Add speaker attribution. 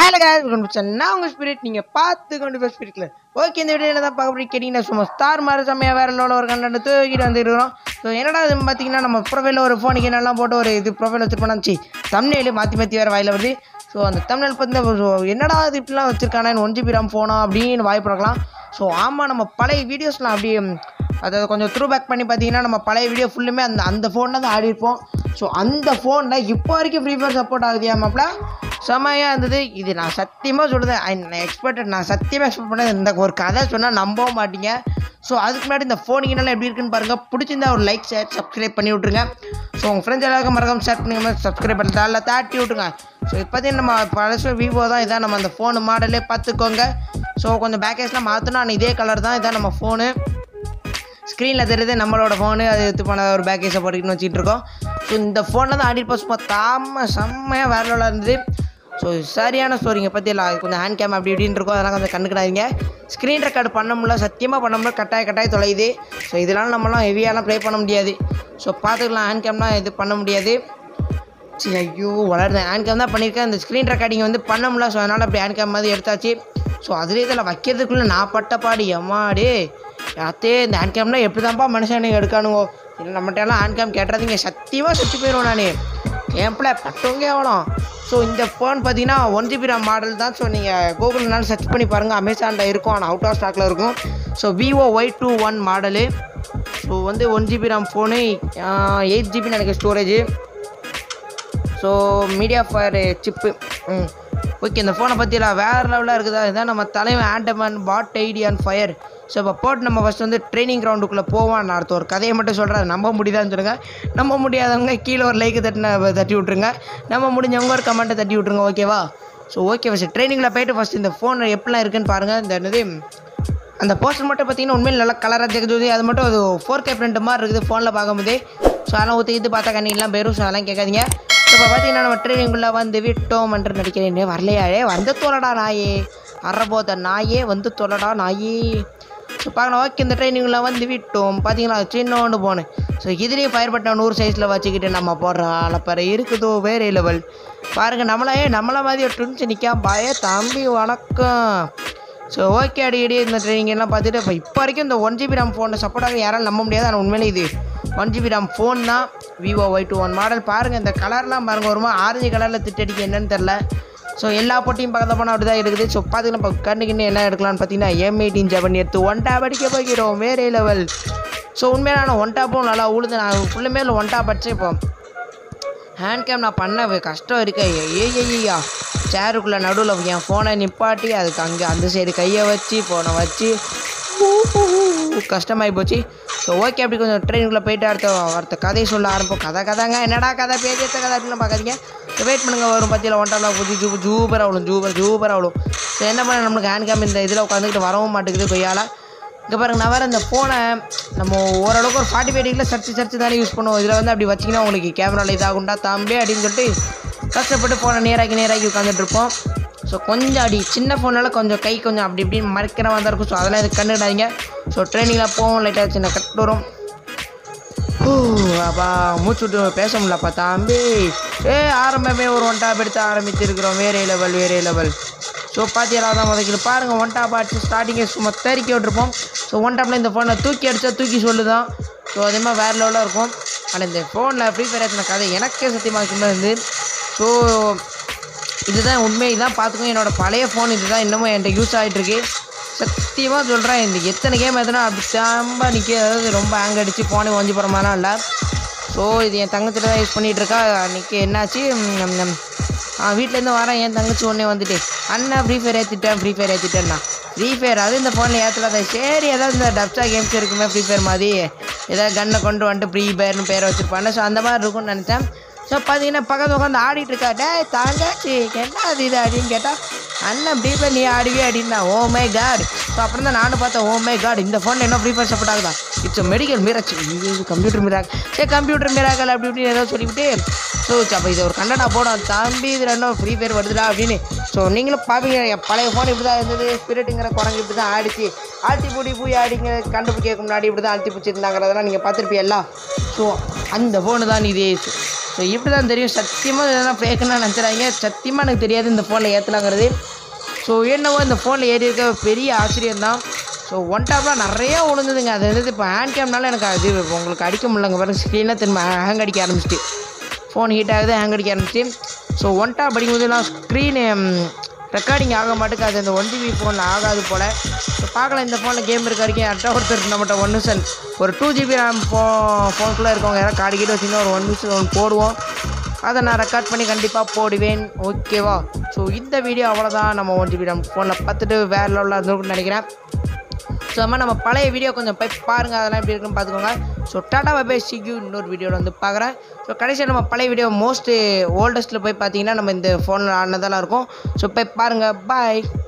Speaker 1: hello guys welcome to நான் உங்கள் spirit நீங்கள் பார்த்து கொண்டு போய் ஸ்பிரிட்ல ஓகே இந்த வீடியோ என்ன தான் பார்க்க போய் கேட்டிங்கன்னா சும்மா ஸ்டார் மாதிரி செம்மையாக வேற லோட ஒரு கண்டென்ட் தூக்கிட்டு வந்துருக்கிறோம் ஸோ என்னடா இது பார்த்தீங்கன்னா நம்ம ப்ரொஃபைலில் ஒரு ஃபோனுக்கு என்னெல்லாம் போட்டு ஒரு இது ப்ரொஃபைல் வச்சுருப்போம்னாச்சு தமிழ்நிலை மாற்றி மாற்றி வேறு வாயில் வருது ஸோ அந்த தமிழ் பார்த்து so என்னடா இது இப்படிலாம் வச்சுருக்கானே ஒன் ஜிபி ராம் ஃபோனா அப்படின்னு வாய்ப்பு இருக்கலாம் ஸோ ஆமாம் நம்ம பழைய வீடியோஸ்லாம் அப்படியே ம், அதை கொஞ்சம் த்ரூ பேக் பண்ணி பார்த்தீங்கன்னா நம்ம பழைய வீடியோ ஃபுல்லுமே அந்த அந்த ஃபோனில் தான் ஆடி இருப்போம் ஸோ அந்த ஃபோனில் இப்போ வரைக்கும் ஃப்ரீ ஃபயர் சப்போர்ட் ஆகுது மாப்பிள செமையாக இருந்தது இது நான் சத்தியமாக சொல்லுறேன் நான் எக்ஸ்பெக்டட் நான் சத்தியமாக எக்ஸ்பெக்ட் பண்ணது இந்த ஒரு கதை சொன்னால் நம்பவும் மாட்டீங்க ஸோ அதுக்கு முன்னாடி இந்த ஃபோனிங்கனால எப்படி இருக்குன்னு பாருங்கள் பிடிச்சிருந்தா ஒரு லைக் ஷேர் சப்ஸ்கிரைப் பண்ணி விட்ருங்க ஸோ உங்கள் ஃப்ரெண்ட்ஸ் எல்லாருக்கும் மறக்காம ஷேர் பண்ணுங்க சப்ஸ்கிரைப் பண்ணி அதில் தாட்டி விட்ருங்க ஸோ இப்போ பார்த்தீங்கன்னா நம்ம பழசு விவோ தான் இதான் நம்ம அந்த ஃபோனு மாடலே பார்த்துக்கோங்க ஸோ கொஞ்சம் பேக்கேஜ்லாம் மாற்றணும் ஆனால் இதே கலர் தான் இதான் நம்ம ஃபோனு ஸ்க்ரீனில் தெரியுது நம்மளோட ஃபோனு அது எடுத்து போன ஒரு பேக்கேஜை போட்டுக்கிட்டு வச்சுட்டு இருக்கோம் ஸோ இந்த ஃபோனில் தான் ஆடிப்போம் சும்மா தாம செம்மையாக வேற லெவலில் இருந்தது ஸோ சரியான ஸ்டோரிங்க பற்றி இல்லை கொஞ்சம் ஹேண்ட் கேம் அப்படி இப்படின்னு இருக்கும் அதெல்லாம் கொஞ்சம் கண்டுக்கிடாதீங்க ஸ்க்ரீன் ரெக்கார்டு பண்ண முடியல சத்தியமாக பண்ண முடியல கட்டாய கட்டாய தொலையுது ஸோ இதெல்லாம் நம்மலாம் ஹெவியாலாம் ப்ளே பண்ண முடியாது ஸோ பார்த்துக்கலாம் ஹேண்ட் கேம்லாம் இது பண்ண முடியாது சரி ஐயோ வளருது ஹேண்ட் கேம் தான் பண்ணியிருக்கேன் இந்த ஸ்க்ரீன் ரெக்கார்டிங் வந்து பண்ண முடியல ஸோ அதனால் அப்படி ஹேண்ட் கேம் மாதிரி எடுத்தாச்சு ஸோ அதுலேயே இதில் வைக்கிறதுக்குள்ளே நான் பட்ட பாடு எம்மாடி அத்தே இந்த ஹேண்ட் கேம்லாம் எப்படி தான்ப்பா மனுஷனுங்க எடுக்கானுங்கோ இல்லை நம்மகிட்ட எல்லாம் ஹேண்ட் கேம் கேட்டுறதுங்க சத்தியமாக சுற்றி போயிடுவோம் நான் கேம்பில் பட்டவங்க எவ்வளோ ஸோ இந்த ஃபோன் பார்த்தீங்கன்னா ஒன் ஜிபி ரேம் மாடல் தான் ஸோ நீங்கள் கூகுள்னாலும் சர்ச் பண்ணி பாருங்கள் அமேசானில் இருக்கும் ஆனால் அவுட் ஆஃப் ஸ்டாக்கில் இருக்கும் so Vivo Y two one model so வந்து one GB RAM phone eight GB எனக்கு storage so media fire chip ம் ஓகே இந்த ஃபோனை பற்றிலாம் வேறு லெவலாக இருக்குதா இதுதான் நம்ம தலைவன் ஆண்டமன் பாட் ஐடி அண்ட் ஃபயர் ஸோ இப்போ போட்டு நம்ம ஃபஸ்ட் வந்து ட்ரைனிங் கிரவுண்டுக்குள்ளே போவான் நான் அடுத்த ஒரு கதையை மட்டும் சொல்கிறேன் நம்ப முடியுதான்னு சொல்லுங்க நம்ப முடியாதவங்க கீழே ஒரு லைக்கு தட்டின தட்டி விட்ருங்க நம்ம முடிஞ்சவங்க ஒரு கமெண்ட்டை தட்டி விட்ருங்க ஓகேவா ஸோ ஓகே ஃபஸ்ட் ட்ரைனிங்கில் போயிட்டு ஃபஸ்ட் இந்த ஃபோன் எப்படிலாம் இருக்குன்னு பாருங்கள் இந்த என்னது அந்த போஸ்டர் மட்டும் பார்த்தீங்கன்னா உண்மையில் நல்லா கலராக ஜெகஜோதி அது மட்டும் அது ஃபோர் கே பிரிண்ட் மாதிரி இருக்குது ஃபோனில் பார்க்கும்போது ஸோ அதெல்லாம் ஊற்றிக்கிட்டு பார்த்தா கண்ணிலாம் போயிடும் ஸோ அதெல்லாம் கேட்காதீங்க ஸோ இப்போ பார்த்தீங்கன்னா நம்ம ட்ரெயினிங்குள்ளே வந்து விட்டோம் என்று நடிக்கிறேன் வரலையாயே வந்து தொலைடா நாயே அறபோத நாயே வந்து தொலைடா நாயே ஸோ பார்க்கலாம் ஓகே இந்த ட்ரைனிங்கில் வந்து விட்டோம் பார்த்தீங்களா சின்னோண்டு போனேன் ஸோ இதுலேயும் ஃபயர் பட்டன் நூறு சைஸில் வச்சுக்கிட்டு நம்ம போடுற ஆளப்பற இருக்குதோ வேறு லெவல் பாருங்கள் நம்மளே நம்மள மாதிரி ஒரு ட்வின்ஸ் நிற்காம பாய தம்பி வணக்கம் ஸோ ஓகே அடிக்கடி இந்த ட்ரைனிங் எல்லாம் பார்த்துட்டு இப்போ இப்போ வரைக்கும் இந்த ஒன் ஜிபி ராம் ஃபோனை சப்போர்ட் ஆக யாராலும் நம்ப முடியாது ஆனால் உண்மையிலே இது ஒன் ஜிபி ராம் ஃபோன் தான் Vivo Y two one model பாருங்கள் இந்த கலர்லாம் பாருங்கள் வருமா ஆரஞ்சு கலரில் திட்டடிக்க என்னன்னு தெரில ஸோ எல்லா போட்டியும் பக்கத்தில் போனால் அப்படி தான் இருக்குது ஸோ பார்த்துக்கலாம் இப்போ கண்ணுக்குன்னு என்ன எடுக்கலாம்னு பார்த்தீங்கன்னா எம் எயிட்டீன் ஜெவன் எடுத்து ஒன் டேப் அடிக்க போகிறோம் வேறே லெவல் ஸோ உண்மையில நான் ஒன் டாப்பும் நல்லா உழுது நான் ஃபுல்லுமே ஒன் டாப் அடிச்சு இப்போ ஹேண்ட் கேம் நான் பண்ண வே- கஷ்டம் இருக்கு ஏய்யா சேருக்குள்ளே நடுவில் என் ஃபோனை நிப்பாட்டி அதுக்கு அங்கே அந்த சைடு கையை வச்சு ஃபோனை வச்சு கஷ்டமாகி போச்சு ஸோ ஓகே அப்படி கொஞ்சம் ட்ரெயினுக்குள்ளே போயிட்டு அடுத்த அடுத்த கதையை சொல்ல ஆரம்பிப்போம் கதை கதைங்க என்னடா கதை பேஜத்த கதை அப்படின்னு பார்க்காதீங்க ஸோ வெயிட் பண்ணுங்க வரும் பற்றியில் ஒன் டாப்லாம் போச்சு ஜூ ஜூபர் அவ்வளோ ஜூபர் ஜூபர் அவ்வளோ ஸோ என்ன பண்ண நம்மளுக்கு ஹேண்ட் கேம் இந்த இதில் உட்காந்துக்கிட்டு வரவும் மாட்டேங்குது கொய்யால இங்கே பாருங்க நான் வேறு இந்த ஃபோனை நம்ம ஓரளவுக்கு ஒரு ஃபார்ட்டி ஃபைவ் டிகிரியில் சர்ச்சு சர்ச்சு தானே யூஸ் பண்ணுவோம் இதில் வந்து அப்படி வச்சிங்கன்னா உங்களுக்கு கேமராவில் இதாகுண்டா தம்பி அப்படின்னு சொல்லிட்டு கஷ்டப்பட்டு ஃபோனை நேராக்கி நேராக்கி உட்காந்துட்டு இருப்போம் ஸோ கொஞ்சம் அடி சின்ன ஃபோனால கொஞ்சம் கை கொஞ்சம் அப்படி இப்படின்னு மறைக்கிற மாதிரி தான் இருக்கும் ஸோ அதெல்லாம் இது கண்டுடாதீங்க ஸோ ட்ரைனிங்கில் போவோம் லைட்டாக சின்ன கட் வரும் ஓ அப்பா மூச்சு விட்டு பேச முடியலப்பா தம்பி ஏ ஆரம்பமே ஒரு ஒன் டாப் எடுத்து ஆரம்பிச்சிருக்கிறோம் வேறே லெவல் வேறே லெவல் ஸோ பார்த்தீங்களா தான் முதல்ல பாருங்கள் ஒன் டாப் அடிச்சு ஸ்டார்டிங்கே சும்மா தெறிக்கி விட்டுருப்போம் ஸோ ஒன் டாப்பில் இந்த ஃபோனை தூக்கி அடித்தா தூக்கி சொல்லுதான் ஸோ அதே மாதிரி வேறு லெவலாக இருக்கும் ஆனால் இந்த ஃபோனில் ஃப்ரீ ஃபயர் ஏற்றின கதை எனக்கே சத்தியமாக சும்மா இருந்து ஸோ இதுதான் உண்மை இதான் பார்த்துக்கோ என்னோட பழைய ஃபோன் இதுதான் இன்னமும் என்கிட்ட யூஸ் ஆகிட்டு இருக்கு சத்தியமாக சொல்கிறேன் இந்த எத்தனை கேம் எத்தனை அப்படி சாம்ப நிற்க அதாவது ரொம்ப ஹேங் அடித்து ஃபோனே ஒஞ்சி போகிற மாதிரிலாம் இல்லை ஸோ இது என் தங்கச்சிட்ட தான் யூஸ் பண்ணிகிட்டு இருக்கா அன்றைக்கி என்னாச்சு ம், ம், ஆ வீட்டிலேருந்து வரேன் என் தங்கச்சி ஒன்றே வந்துட்டு அண்ணன் ஃப்ரீ ஃபயர் ஏற்றிட்டேன் ஃப்ரீ ஃபயர் ஏற்றிட்டேன்னா ஃப்ரீ ஃபயர் அது இந்த ஃபோனில் ஏற்றலாத சரி ஏதாவது இந்த டப்ஸா கேம்ஸ் இருக்குமே ஃப்ரீ ஃபயர் மாதிரி ஏதாவது கன்னை கொண்டு வந்துட்டு ஃப்ரீ ஃபயர்னு பேர் வச்சுருப்பாங்க ஸோ அந்த மாதிரி இருக்கும்னு நினச்சேன் ஸோ பார்த்தீங்கன்னா பக்கத்து உட்காந்து ஆடிட்டு இருக்கா டேய் தங்கச்சி என்ன அது இது அப்படின்னு கேட்டால் அண்ணன் ஃப்ரீ ஃபயர் நீ ஆடுவே அப்படின்னா ஓ மை காட் ஸோ அப்புறம் தான் நானும் பார்த்தேன் ஓ மை காட் இந்த ஃபோனில் என்ன ஃப்ரீ ஃபயர் சப்போர்ட் ஆகுதா இட்ஸ் மெடிக்கல் மிராச்சு இது கம்ப்யூட்டர் மிராக் சரி கம்ப்யூட்டர் மிராக்கல் அப்படி இப்படின்னு ஏதோ சொல்லிவிட்டு ஸோ அப்போ இது ஒரு கண்டனா போடும் தம்பி இது ரெண்டும் ஃப்ரீ ஃபயர் வருதுடா அப்படின்னு ஸோ நீங்களும் பார்ப்பீங்க என் பழைய ஃபோன் இப்படி தான் இருந்தது ஸ்பிரிட்டுங்கிற குரங்கு இப்படி தான் ஆடிச்சு ஆழ்த்தி பூடி பூய் ஆடிங்க கண்டுபிடிக்க முன்னாடி இப்படி தான் ஆழ்த்தி பிடிச்சிருந்தாங்கிறதெல்லாம் நீங்கள் பார்த்துருப்பீங்களா ஸோ அந்த ஃபோனு தான் இது ஸோ இப்படி தான் தெரியும் சத்தியமாக இதெல்லாம் ஃபேக்குன்னு நினச்சிடாங்க சத்தியமாக எனக்கு தெரியாது இந்த ஃபோனில் ஏற்றலாங்கிறது ஸோ என்னவோ இந்த ஃபோனில் ஏறி இருக்க பெரிய ஆச்சரியம் தான் ஸோ ஒன் டாப்லாம் நிறைய விழுந்ததுங்க அது வந்து இப்போ ஹேண்ட் கேம்னால எனக்கு அது உங்களுக்கு அடிக்க முடியலங்க பாருங்க ஸ்க்ரீனாக திரும்ப ஹேங் அடிக்க ஆரம்பிச்சிட்டு ஃபோன் ஹீட் ஆகுது ஹேங் அடிக்க ஆரம்பிச்சு ஸோ ஒன் டாப் அடிக்கும்போதெல்லாம் ஸ்க்ரீனு ரெக்கார்டிங் ஆக மாட்டுக்கு அது அந்த ஒன் ஜிபி ஃபோனில் ஆகாது போல் ஸோ பார்க்கலாம் இந்த ஃபோனில் கேம் இருக்க வரைக்கும் யார்ட்டா ஒருத்தர் நம்மகிட்ட ஒன் நிமிஷம் ஒரு டூ ஜிபி ரேம் ஃபோ ஃபோனுக்குள்ளே இருக்கவங்க யாராவது கார்டு கீடு வச்சிங்கன்னா ஒரு ஒன் நிமிஷம் ஒன்று போடுவோம் அதை நான் ரெக்கார்ட் பண்ணி கண்டிப்பாக போடுவேன் ஓகேவா ஸோ இந்த வீடியோ அவ்வளோதான் நம்ம ஒன் ஜிபி ரேம் ஃபோனில் பார்த்துட்டு வேறு லெவலில் இருந்திருக்கும்னு நினைக்கிறேன் ஸோ அது மாதிரி நம்ம பழைய வீடியோ கொஞ்சம் போய் பாருங்கள் அதெல்லாம் எப்படி இருக்குன்னு பார்த்துக்கோங்க ஸோ டாடா பை சிக்யூ இன்னொரு வீடியோவில் வந்து பார்க்குறேன் ஸோ கடைசியாக நம்ம பழைய வீடியோ மோஸ்ட் ஓல்டஸ்ட்டில் போய் பார்த்தீங்கன்னா நம்ம இந்த ஃபோனில் ஆடினதெல்லாம் இருக்கும் ஸோ போய் பாருங்கள் பாய்